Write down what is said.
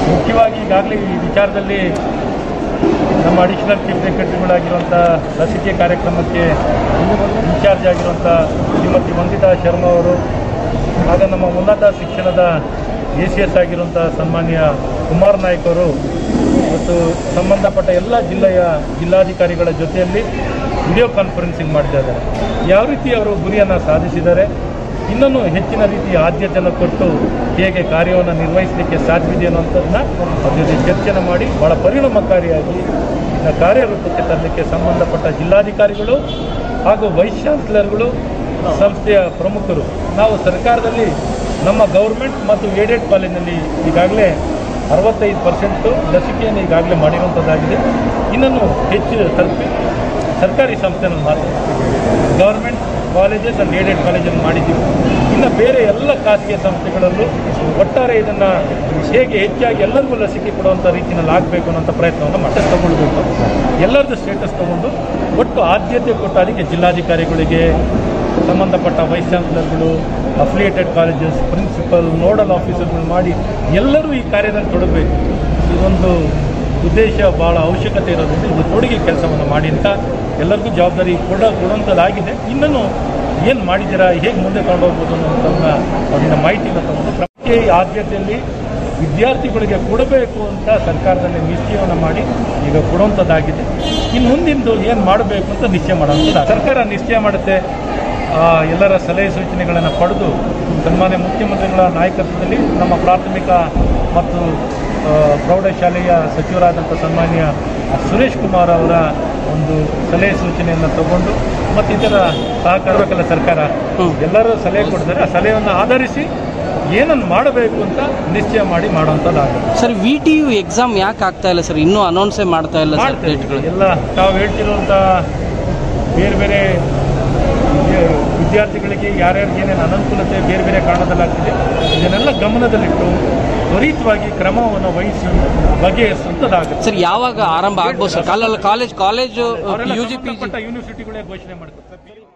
ಮುಖ್ಯವಾಗಿ ಈಗಾಗಲೇ ಈ ವಿಚಾರದಲ್ಲಿ ನಮ್ಮ ಅಡಿಷನಲ್ ಚೀಫ್ ಸೆಕ್ರೆಟರಿಗಳಾಗಿರುವಂಥ ಲಸಿಕೆ ಕಾರ್ಯಕ್ರಮಕ್ಕೆ ಇನ್ಚಾರ್ಜ್ ಆಗಿರುವಂಥ ಶ್ರೀಮತಿ ವಂದಿತಾ ಶರ್ಮಾ ಅವರು ಆಗ ನಮ್ಮ ಉನ್ನತ ಶಿಕ್ಷಣದ ಎ ಸಿ ಎಸ್ ಆಗಿರುವಂಥ ಸನ್ಮಾನ್ಯ ಕುಮಾರ್ ನಾಯ್ಕ್ ಅವರು ಮತ್ತು ಸಂಬಂಧಪಟ್ಟ ಎಲ್ಲ ಜಿಲ್ಲೆಯ ಜಿಲ್ಲಾಧಿಕಾರಿಗಳ ಜೊತೆಯಲ್ಲಿ ವಿಡಿಯೋ ಕಾನ್ಫರೆನ್ಸಿಂಗ್ ಮಾಡ್ತಾ ಇದ್ದಾರೆ ಯಾವ ರೀತಿ ಅವರು ಗುರಿಯನ್ನು ಸಾಧಿಸಿದ್ದಾರೆ ಇನ್ನೂ ಹೆಚ್ಚಿನ ರೀತಿಯ ಆದ್ಯತೆಯನ್ನು ಕೊಟ್ಟು ಹೇಗೆ ಕಾರ್ಯವನ್ನು ನಿರ್ವಹಿಸಲಿಕ್ಕೆ ಸಾಧ್ಯವಿದೆ ಅನ್ನೋಂಥದ್ದನ್ನ ಅವ್ರ ಜೊತೆ ಚರ್ಚೆನ ಮಾಡಿ ಭಾಳ ಪರಿಣಾಮಕಾರಿಯಾಗಿ ಇದನ್ನ ಕಾರ್ಯರೂಪಕ್ಕೆ ತರಲಿಕ್ಕೆ ಸಂಬಂಧಪಟ್ಟ ಜಿಲ್ಲಾಧಿಕಾರಿಗಳು ಹಾಗೂ ವೈಸ್ ಚಾನ್ಸಲರ್ಗಳು ಸಂಸ್ಥೆಯ ಪ್ರಮುಖರು ನಾವು ಸರ್ಕಾರದಲ್ಲಿ ನಮ್ಮ ಗೌರ್ಮೆಂಟ್ ಮತ್ತು ಏಡೆಡ್ ಕಾಲೇಜಿನಲ್ಲಿ ಈಗಾಗಲೇ ಅರವತ್ತೈದು ಪರ್ಸೆಂಟು ಲಸಿಕೆಯನ್ನು ಈಗಾಗಲೇ ಮಾಡಿರುವಂಥದ್ದಾಗಿದೆ ಇನ್ನೂ ಹೆಚ್ಚು ತಲುಪಿ ಸರ್ಕಾರಿ ಸಂಸ್ಥೆನಲ್ಲಿ ಮಾತ್ರ ಗೌರ್ಮೆಂಟ್ ಕಾಲೇಜಸ್ ಆ್ಯಂಡ್ ಏಡೆಡ್ ಕಾಲೇಜಲ್ಲಿ ಮಾಡಿದ್ದೀವಿ ಇನ್ನು ಬೇರೆ ಎಲ್ಲ ಖಾಸಗಿ ಸಂಸ್ಥೆಗಳಲ್ಲೂ ಒಟ್ಟಾರೆ ಇದನ್ನು ಹೇಗೆ ಹೆಚ್ಚಾಗಿ ಎಲ್ಲರಿಗೂ ಲಸಿಕೆ ಕೊಡುವಂಥ ರೀತಿಯಲ್ಲಿ ಆಗಬೇಕು ಅನ್ನೋಂಥ ಪ್ರಯತ್ನವನ್ನು ಮಟ್ಟ ತಗೊಳ್ಬೇಕು ಎಲ್ಲರದ್ದು ಸ್ಟೇಟಸ್ ತಗೊಂಡು ಒಟ್ಟು ಆದ್ಯತೆ ಕೊಟ್ಟು ಅದಕ್ಕೆ ಜಿಲ್ಲಾಧಿಕಾರಿಗಳಿಗೆ ಸಂಬಂಧಪಟ್ಟ ವೈಸ್ ಚಾನ್ಸಲರ್ಗಳು ಅಫಿಲಿಯೇಟೆಡ್ ಕಾಲೇಜಸ್ ಪ್ರಿನ್ಸಿಪಲ್ ನೋಡಲ್ ಆಫೀಸರ್ಗಳು ಮಾಡಿ ಎಲ್ಲರೂ ಈ ಕಾರ್ಯದಲ್ಲಿ ತೊಡಗಬೇಕು ಇದೊಂದು ಉದ್ದೇಶ ಭಾಳ ಅವಶ್ಯಕತೆ ಇರೋದ್ರಿಂದ ಇದು ತೊಡಗಿ ಕೆಲಸವನ್ನು ಮಾಡಿ ಅಂತ ಎಲ್ಲರಿಗೂ ಜವಾಬ್ದಾರಿ ಕೊಡ ಕೊಡುವಂಥದ್ದಾಗಿದೆ ಇನ್ನೂ ಏನು ಮಾಡಿದ್ದೀರಾ ಹೇಗೆ ಮುಂದೆ ತಗೊಂಡೋಗ್ಬೋದು ಅನ್ನೋಂಥದ್ದನ್ನ ಅವರಿಂದ ಮಾಹಿತಿಯನ್ನು ತಗೊಂಡು ಪ್ರಮುಖ ಈ ಆದ್ಯತೆಯಲ್ಲಿ ವಿದ್ಯಾರ್ಥಿಗಳಿಗೆ ಕೊಡಬೇಕು ಅಂತ ಸರ್ಕಾರದಲ್ಲಿ ನಿಶ್ಚಯವನ್ನು ಮಾಡಿ ಈಗ ಕೊಡುವಂಥದ್ದಾಗಿದೆ ಇನ್ನು ಮುಂದಿಂದು ಏನು ಮಾಡಬೇಕು ಅಂತ ನಿಶ್ಚಯ ಮಾಡುವಂಥದ್ದು ಸರ್ಕಾರ ನಿಶ್ಚಯ ಮಾಡುತ್ತೆ ಆ, ಎಲ್ಲರ ಸಲಹೆ ಸೂಚನೆಗಳನ್ನು ಪಡೆದು ಸನ್ಮಾನ್ಯ ಮುಖ್ಯಮಂತ್ರಿಗಳ ನಾಯಕತ್ವದಲ್ಲಿ ನಮ್ಮ ಪ್ರಾಥಮಿಕ ಮತ್ತು ಆ, ಪ್ರೌಢಶಾಲೆಯ ಸಚಿವರಾದಂಥ ಸನ್ಮಾನ್ಯ ಸುರೇಶ್ ಕುಮಾರ್ ಅವರ ಒಂದು ಸಲಹೆ ಸೂಚನೆಯನ್ನು ತಗೊಂಡು ಮತ್ತು ಇತರ ಸಹಕಾರಬೇಕಲ್ಲ ಸರ್ಕಾರ ಎಲ್ಲರೂ ಸಲಹೆ ಕೊಡ್ತಾರೆ ಆ ಸಲಹೆಯನ್ನು ಆಧರಿಸಿ ಏನನ್ನು ಮಾಡಬೇಕು ಅಂತ ನಿಶ್ಚಯ ಮಾಡಿ ಮಾಡುವಂಥದ್ದಾಗುತ್ತೆ sir V T U exam ಯಾಕೆ ಆಗ್ತಾ ಇಲ್ಲ ಸರ್ ಇನ್ನೂ ಅನೌನ್ಸೇ ಮಾಡ್ತಾ ಇಲ್ಲ ಸರ್ ಮಾಡ್ತೇವೆ ಡೇಟ್ಗಳು ಎಲ್ಲ ತಾವು ಹೇಳ್ತಿರುವಂಥ ಬೇರೆ ಬೇರೆ ವಿದ್ಯಾ- ವಿದ್ಯಾರ್ಥಿಗಳಿಗೆ ಯಾರ್ಯಾರಿಗೆ ಏನೇನು ಅನನುಕೂಲತೆ ಬೇರೆ ಬೇರೆ ಕಾರಣದಲ್ಲಾಗ್ತಿದೆ ಇದನ್ನೆಲ್ಲ ಗಮನದಲ್ಲಿಟ್ಟು ತ್ವರಿತವಾಗಿ ಕ್ರಮವನ್ನು ವಹಿಸಿ ಬಗೆಹರಿಸುವಂಥದ್ದಾಗುತ್ತೆ ಸರ್ ಯಾವಾಗ ಆರಂಭ ಆಗ್ಬೋದು ಸರ್ ಕಾಲ ಕಾಲೇಜ್ ಕಾಲೇಜು ಅವರೆಲ್ಲ ಯು ಜಿ ಪಿ ಜಿ ಸಂಬಂಧಪಟ್ಟ ಯೂನಿವರ್ಸಿಟಿಗಳೇ ಘೋಷಣೆ ಮಾಡ್ತಾರೆ